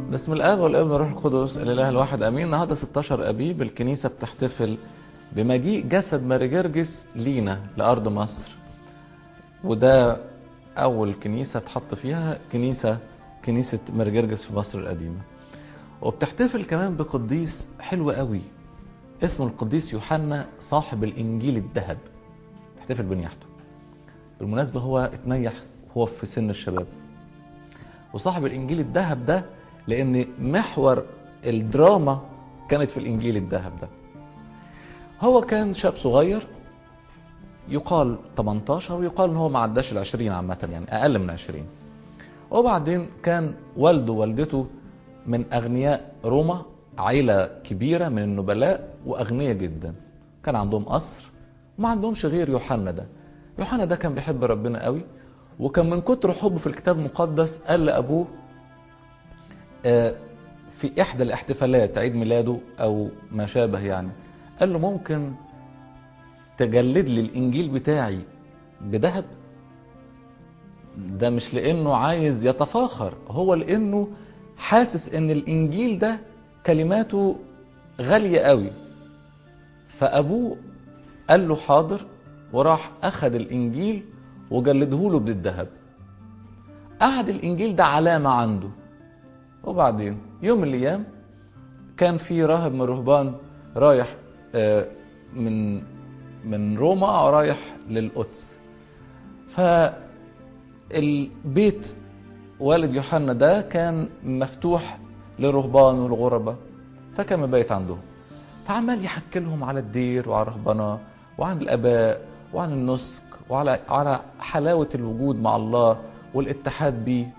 باسم الاب والابن والروح القدس الاله الواحد امين النهارده 16 ابيب الكنيسه بتحتفل بمجيء جسد ماري جرجس لينا لارض مصر وده اول كنيسه اتحط فيها كنيسه كنيسه ماري جرجس في مصر القديمه وبتحتفل كمان بقديس حلو قوي اسمه القديس يوحنا صاحب الانجيل الذهب تحتفل بنياحته بالمناسبه هو اتنيح هو في سن الشباب وصاحب الانجيل الذهب ده لان محور الدراما كانت في الانجيل الذهب ده هو كان شاب صغير يقال 18 ويقال ان هو ما عداش ال 20 عامه يعني اقل من 20 وبعدين كان والده ووالدته من اغنياء روما عيله كبيره من النبلاء واغنياء جدا كان عندهم قصر ما عندهمش غير يوحنا ده يوحنا ده كان بيحب ربنا قوي وكان من كتر حبه في الكتاب المقدس قال لابوه آه، في احدى الاحتفالات عيد ميلاده او ما شابه يعني قال له ممكن تجلد لي الانجيل بتاعي بذهب ده مش لانه عايز يتفاخر هو لانه حاسس ان الانجيل ده كلماته غاليه قوي فابوه قال له حاضر وراح اخذ الانجيل وجلده له بالذهب قعد الانجيل ده علامه عنده وبعدين يوم من الايام كان في راهب من الرهبان رايح آه، من من روما رايح للقدس فالبيت والد يوحنا ده كان مفتوح للرهبان والغرباء فكان مبيت عندهم فعمال يحكي لهم على الدير وعلى الرهبنه وعن الاباء وعن النسك وعلى على حلاوه الوجود مع الله والاتحاد بيه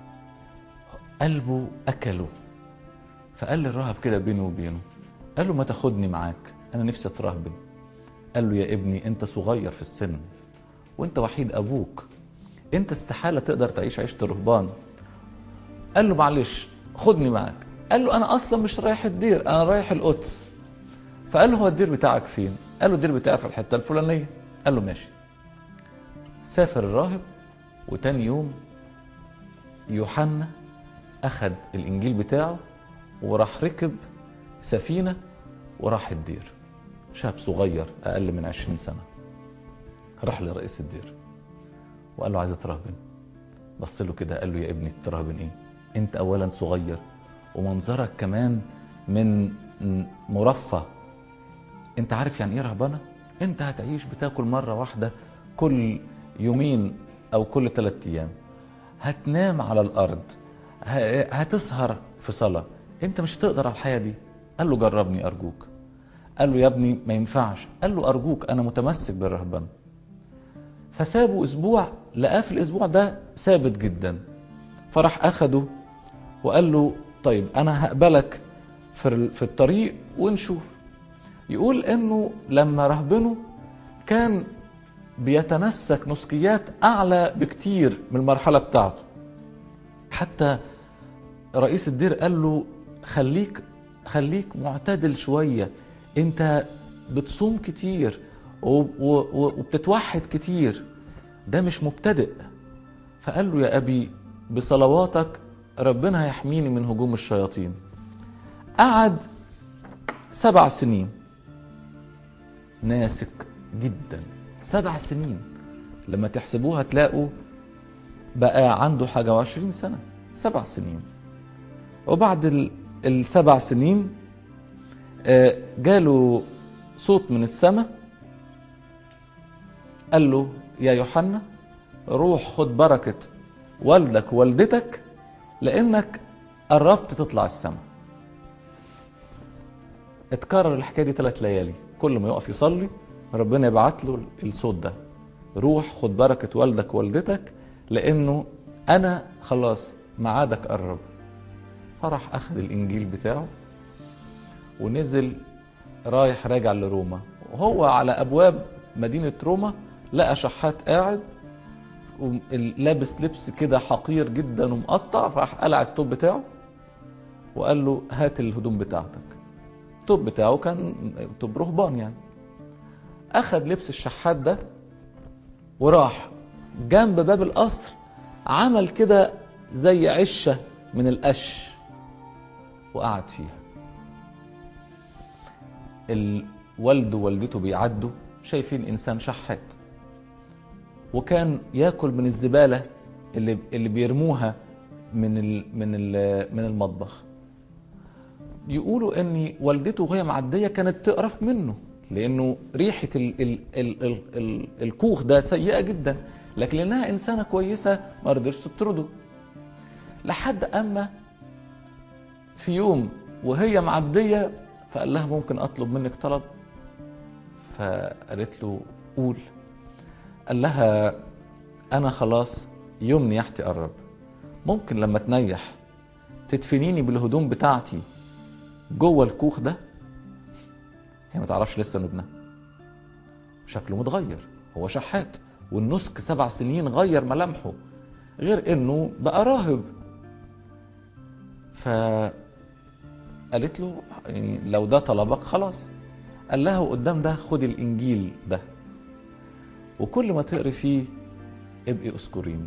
قلبه اكله فقال للراهب كده بينه وبينه قال له ما تاخدني معاك انا نفسي اترهبن قال له يا ابني انت صغير في السن وانت وحيد ابوك انت استحاله تقدر تعيش عيشه الرهبان قال له معلش خدني معاك قال له انا اصلا مش رايح الدير انا رايح القدس فقال له هو الدير بتاعك فين قال له الدير بتاعي في الحته الفلانيه قال له ماشي سافر الراهب وتاني يوم يوحنا اخذ الانجيل بتاعه وراح ركب سفينه وراح الدير شاب صغير اقل من عشرين سنه راح لرئيس الدير وقال له عايز اترهبن بص له كده قال له يا ابني تترهبن ايه انت اولا صغير ومنظرك كمان من مرفه انت عارف يعني ايه رهبنه انت هتعيش بتاكل مره واحده كل يومين او كل ثلاثة ايام هتنام على الارض ه- هتسهر في صلاه انت مش هتقدر على الحياه دي قال له جربني ارجوك قال له يا ابني ما ينفعش قال له ارجوك انا متمسك بالرهبنه فسابه اسبوع لقاه في الاسبوع ده ثابت جدا فراح اخده وقال له طيب انا هقبلك في ال- في الطريق ونشوف يقول انه لما رهبنه كان بيتنسك نسكيات اعلى بكتير من المرحله بتاعته حتى رئيس الدير قال له خليك خليك معتدل شويه انت بتصوم كتير و- و- و- وبتتوحد كتير ده مش مبتدئ فقال له يا ابي بصلواتك ربنا هيحميني من هجوم الشياطين قعد سبع سنين ناسك جدا سبع سنين لما تحسبوها تلاقوا بقى عنده حاجة وعشرين سنة سبع سنين وبعد ال- السبع سنين آه، جاله صوت من السماء قال له يا يوحنا روح خد بركة والدك ووالدتك لأنك قربت تطلع السماء اتكرر الحكايه دي ثلاث ليالي كل ما يقف يصلي ربنا يبعت له الصوت ده روح خد بركه والدك ووالدتك لانه انا خلاص ميعادك قرب فراح اخذ الانجيل بتاعه ونزل رايح راجع لروما وهو على ابواب مدينه روما لقى شحات قاعد وم- لابس لبس كده حقير جدا ومقطع فراح قلع التوب بتاعه وقال له هات الهدوم بتاعتك التوب بتاعه كان توب رهبان يعني اخذ لبس الشحات ده وراح جنب باب القصر عمل كده زي عشه من القش وقعد فيها الوالد ووالدته بيعدوا شايفين انسان شحات وكان ياكل من الزباله اللي اللي بيرموها من ال من ال من المطبخ يقولوا ان والدته وهي معديه كانت تقرف منه لانه ريحه ال ال ال ال ال الكوخ ده سيئه جدا لكن لانها انسانه كويسه ما رضيتش تطرده لحد اما في يوم وهي معديه فقال لها ممكن اطلب منك طلب فقالت له قول قال لها انا خلاص يوم نياحتي قرب ممكن لما تنيح تدفنيني بالهدوم بتاعتي جوه الكوخ ده هي ما تعرفش لسه انه ابنها شكله متغير هو شحات والنسك سبع سنين غير ملامحه غير انه بقى راهب فقالت له يعني لو ده طلبك خلاص قال لها قدام ده خد الانجيل ده وكل ما تقري فيه ابقي اذكريني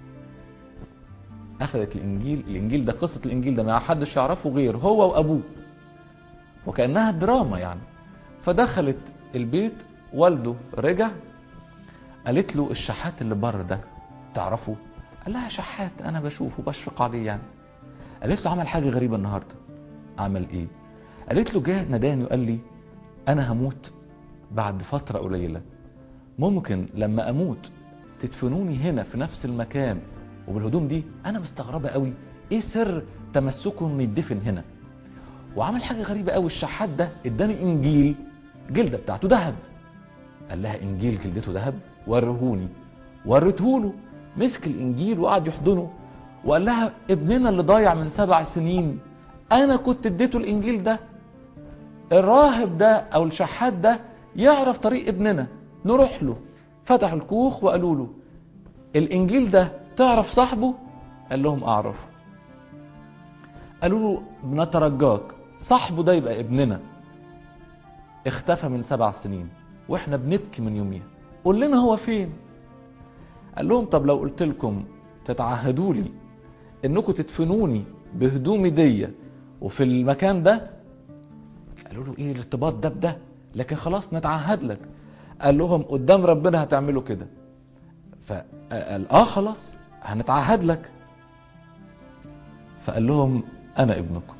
اخذت الانجيل الانجيل ده قصه الانجيل ده ما حدش يعرفه غير هو وابوه وكانها دراما يعني فدخلت البيت والده رجع قالت له الشحات اللي بره ده تعرفه قال لها شحات انا بشوفه بشفق عليه يعني قالت له عمل حاجه غريبه النهارده عمل ايه قالت له جه ناداني وقال لي انا هموت بعد فتره قليله ممكن لما اموت تدفنوني هنا في نفس المكان وبالهدوم دي انا مستغربه قوي ايه سر تمسكه انه يدفن هنا وعمل حاجه غريبه قوي الشحات ده اداني انجيل جلده بتاعته ذهب قال لها انجيل جلدته ذهب ورهوني وريته له مسك الانجيل وقعد يحضنه وقال لها ابننا اللي ضايع من سبع سنين انا كنت اديته الانجيل ده الراهب ده او الشحات ده يعرف طريق ابننا نروح له فتحوا الكوخ وقالوا له الانجيل ده تعرف صاحبه قال لهم اعرفه قالوا له بنترجاك صاحبه ده يبقى ابننا اختفى من سبع سنين واحنا بنبكي من يوميها قول لنا هو فين قال لهم طب لو قلت لكم تتعهدوا لي انكم تدفنوني بهدومي دي وفي المكان ده قالوا له ايه الارتباط ده بده لكن خلاص نتعهد لك قال لهم قدام ربنا هتعملوا كده فقال اه خلاص هنتعهد لك فقال لهم انا ابنكم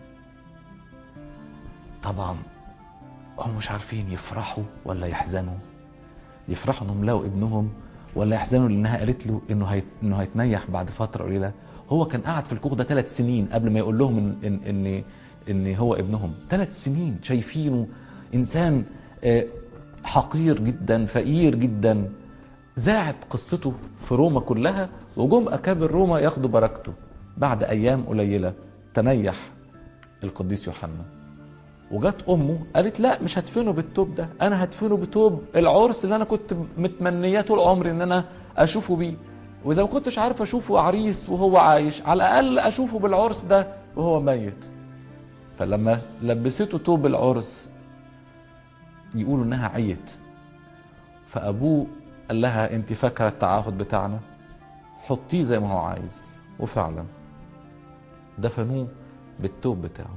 طبعا هم مش عارفين يفرحوا ولا يحزنوا يفرحوا انهم لقوا ابنهم ولا يحزنوا لانها قالت له انه هيت... انه هيتنيح بعد فتره قليله هو كان قاعد في الكوخ ده ثلاث سنين قبل ما يقول لهم ان ان ان, إن هو ابنهم ثلاث سنين شايفينه انسان حقير جدا فقير جدا ذاعت قصته في روما كلها وجم اكابر روما ياخدوا بركته بعد ايام قليله تنيح القديس يوحنا وجت امه قالت لا مش هدفنه بالتوب ده انا هدفنه بتوب العرس اللي انا كنت متمنياه طول عمري ان انا اشوفه بيه واذا ما كنتش عارف اشوفه عريس وهو عايش على الاقل اشوفه بالعرس ده وهو ميت فلما لبسته توب العرس يقولوا انها عيت فابوه قال لها انت فاكره التعهد بتاعنا حطيه زي ما هو عايز وفعلا دفنوه بالتوب بتاعه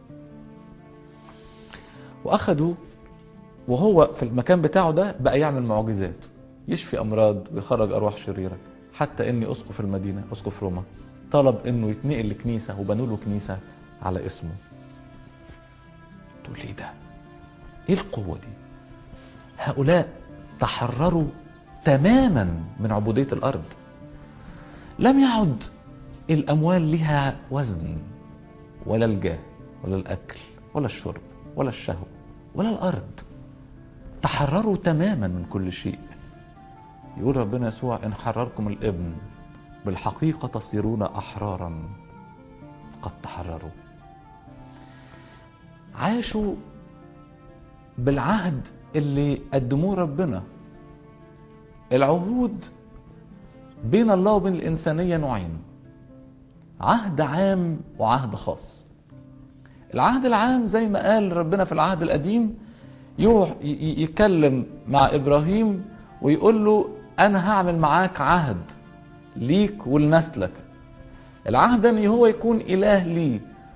واخدوا وهو في المكان بتاعه ده بقى يعمل معجزات يشفي امراض ويخرج ارواح شريره حتى ان اسقف المدينه اسقف روما طلب انه يتنقل لكنيسه وبنوا له كنيسه على اسمه تقول لي ده ايه القوه دي هؤلاء تحرروا تماما من عبوديه الارض لم يعد الاموال لها وزن ولا الجاه ولا الاكل ولا الشرب ولا الشهوه ولا الارض تحرروا تماما من كل شيء يقول ربنا يسوع ان حرركم الابن بالحقيقه تصيرون احرارا قد تحرروا عاشوا بالعهد اللي قدموه ربنا العهود بين الله وبين الإنسانية نوعين عهد عام وعهد خاص العهد العام زي ما قال ربنا في العهد القديم يروح يتكلم مع إبراهيم ويقول له أنا هعمل معاك عهد ليك ولنسلك العهد ان هو يكون اله لي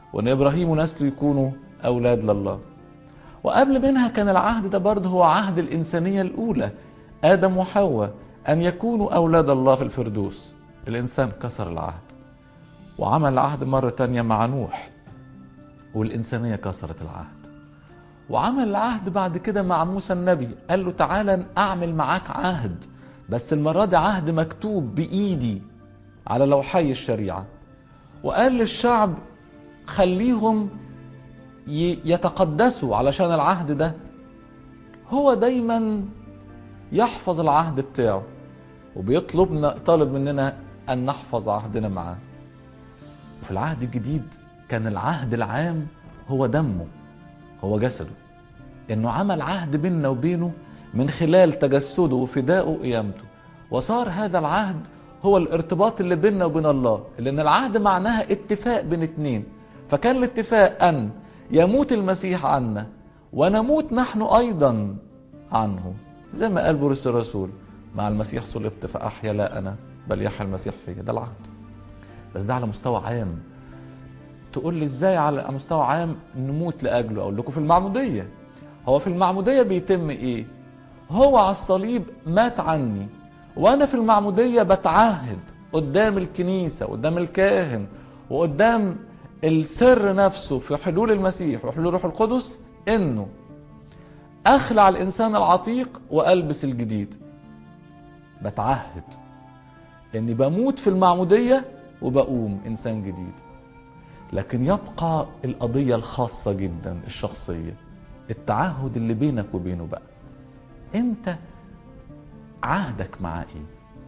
وان ابراهيم ونسله يكونوا اولاد لله وقبل منها كان العهد ده برضه هو عهد الانسانيه الاولى ادم وحواء ان يكونوا اولاد الله في الفردوس الانسان كسر العهد وعمل العهد مره تانية مع نوح والانسانيه كسرت العهد وعمل العهد بعد كده مع موسى النبي قال له تعالى اعمل معاك عهد بس المره دي عهد مكتوب بايدي على لوحي الشريعه وقال للشعب خليهم يتقدسوا علشان العهد ده هو دايما يحفظ العهد بتاعه وبيطلبنا طالب مننا ان نحفظ عهدنا معاه وفي العهد الجديد كان العهد العام هو دمه هو جسده انه عمل عهد بيننا وبينه من خلال تجسده وفدائه وقيامته وصار هذا العهد هو الارتباط اللي بيننا وبين الله لان العهد معناها اتفاق بين اتنين فكان الاتفاق ان يموت المسيح عنا ونموت نحن ايضا عنه زي ما قال بولس الرسول مع المسيح صلبت فاحيا لا انا بل يحيا المسيح فيا ده العهد بس ده على مستوى عام تقول لي ازاي على مستوى عام نموت لاجله اقول لكم في المعموديه هو في المعموديه بيتم ايه هو على الصليب مات عني وانا في المعموديه بتعهد قدام الكنيسه قدام الكاهن وقدام السر نفسه في حلول المسيح وحلول روح القدس انه اخلع الانسان العتيق والبس الجديد بتعهد اني بموت في المعموديه وبقوم انسان جديد لكن يبقى القضيه الخاصه جدا الشخصيه التعهد اللي بينك وبينه بقى انت عهدك معاه ايه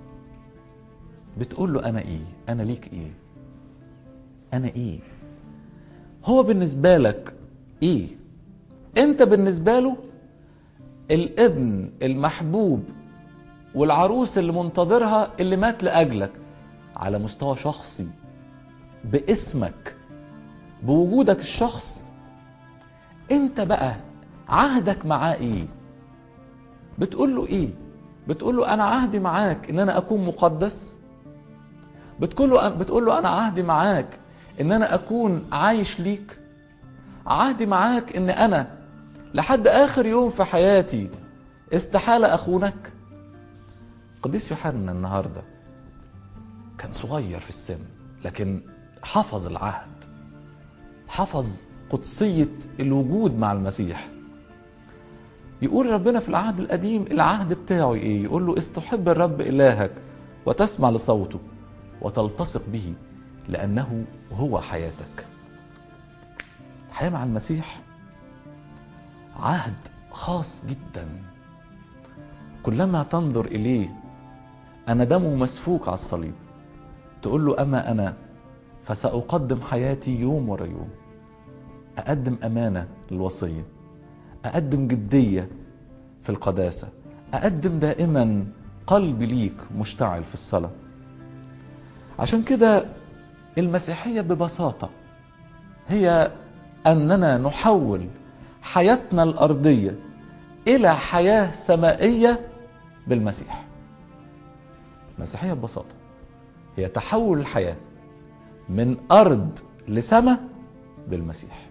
بتقول له انا ايه انا ليك ايه انا ايه هو بالنسبه لك ايه انت بالنسبه له الابن المحبوب والعروس اللي منتظرها اللي مات لاجلك على مستوى شخصي باسمك بوجودك الشخصي انت بقى عهدك معاه ايه بتقول له ايه بتقول له انا عهدي معاك ان انا اكون مقدس بتقول له بتقول له انا عهدي معاك ان انا اكون عايش ليك عهدي معاك ان انا لحد اخر يوم في حياتي استحاله اخونك قديس يوحنا النهارده كان صغير في السن لكن حفظ العهد حفظ قدسيه الوجود مع المسيح يقول ربنا في العهد القديم العهد بتاعه ايه يقول له استحب الرب الهك وتسمع لصوته وتلتصق به لانه هو حياتك الحياه مع المسيح عهد خاص جدا كلما تنظر اليه انا دمه مسفوك على الصليب تقول له اما انا فساقدم حياتي يوم ورا يوم اقدم امانه للوصيه اقدم جديه في القداسه اقدم دائما قلبي ليك مشتعل في الصلاه عشان كده المسيحيه ببساطه هي اننا نحول حياتنا الارضيه الى حياه سمائيه بالمسيح المسيحيه ببساطه هي تحول الحياه من ارض لسماء بالمسيح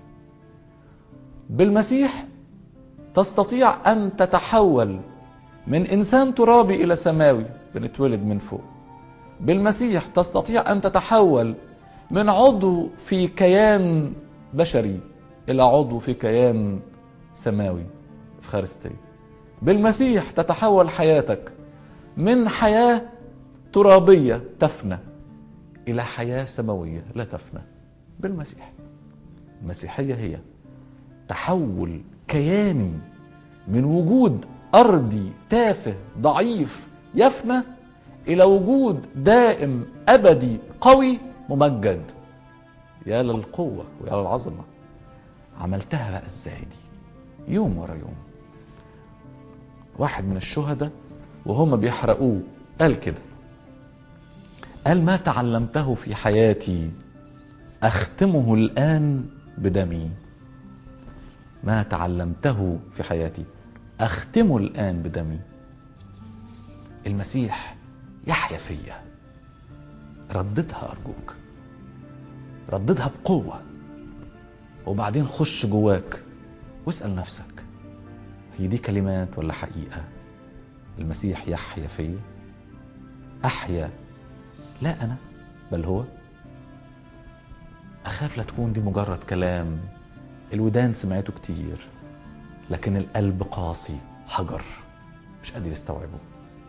بالمسيح تستطيع ان تتحول من انسان ترابي الى سماوي بنتولد من فوق بالمسيح تستطيع ان تتحول من عضو في كيان بشري الى عضو في كيان سماوي في خارستيه بالمسيح تتحول حياتك من حياه ترابيه تفنى الى حياه سماويه لا تفنى بالمسيح المسيحيه هي تحول كياني من وجود ارضي تافه ضعيف يفنى الى وجود دائم ابدي قوي ممجد يا للقوه ويا للعظمه عملتها بقى ازاي دي يوم ورا يوم واحد من الشهداء وهم بيحرقوه قال كده قال ما تعلمته في حياتي اختمه الان بدمي ما تعلمته في حياتي اختمه الان بدمي المسيح يحيا فيا رددها ارجوك رددها بقوه وبعدين خش جواك واسال نفسك هي دي كلمات ولا حقيقه المسيح يحيا فيا احيا لا انا بل هو اخاف لا تكون دي مجرد كلام الودان سمعته كتير لكن القلب قاسي حجر مش قادر يستوعبه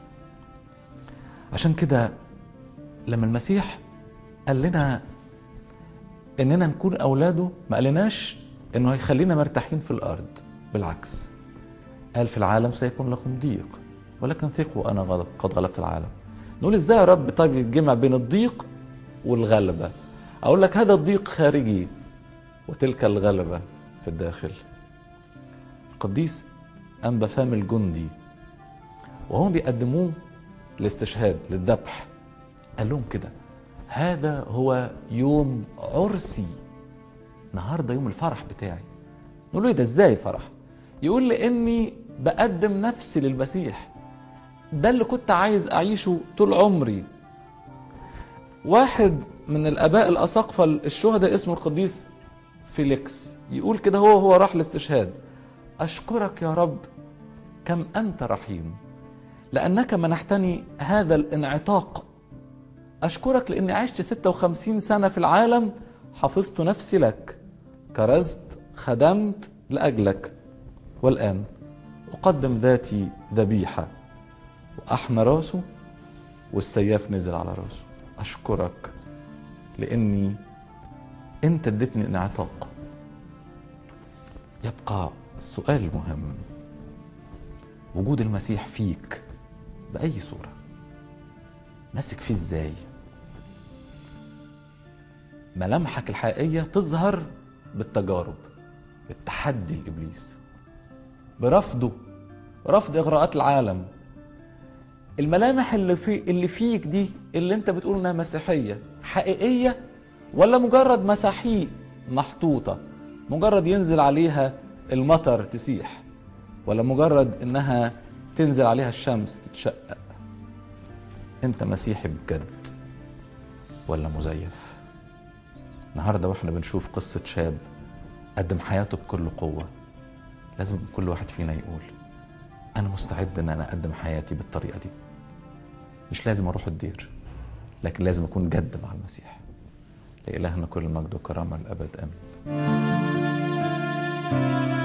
عشان كده لما المسيح قال لنا اننا نكون اولاده ما قالناش انه هيخلينا مرتاحين في الارض بالعكس قال في العالم سيكون لكم ضيق ولكن ثقوا انا غلب قد غلبت العالم نقول ازاي يا رب طيب يتجمع بين الضيق والغلبه اقول لك هذا الضيق خارجي وتلك الغلبه في الداخل القديس انبا فام الجندي وهم بيقدموه الاستشهاد للذبح قال لهم كده هذا هو يوم عرسي النهارده يوم الفرح بتاعي نقول له إيه ده ازاي فرح يقول لاني بقدم نفسي للمسيح ده اللي كنت عايز اعيشه طول عمري واحد من الاباء الاساقفه الشهداء اسمه القديس فيليكس يقول كده هو هو راح الاستشهاد اشكرك يا رب كم انت رحيم لانك منحتني هذا الانعتاق أشكرك لأني عشت 56 سنة في العالم حفظت نفسي لك كرزت خدمت لأجلك والآن أقدم ذاتي ذبيحة وأحنى راسه والسياف نزل على راسه أشكرك لأني أنت اديتني انعتاق يبقى السؤال المهم وجود المسيح فيك بأي صورة ماسك فيه ازاي ملامحك الحقيقية تظهر بالتجارب بالتحدي لإبليس برفضه رفض إغراءات العالم الملامح اللي في اللي فيك دي اللي انت بتقول انها مسيحية حقيقية ولا مجرد مساحيق محطوطة مجرد ينزل عليها المطر تسيح ولا مجرد انها تنزل عليها الشمس تتشقق انت مسيحي بجد ولا مزيف النهارده واحنا بنشوف قصه شاب قدم حياته بكل قوه لازم كل واحد فينا يقول انا مستعد ان انا اقدم حياتي بالطريقه دي مش لازم اروح الدير لكن لازم اكون جد مع المسيح لإلهنا كل المجد والكرامه للابد امين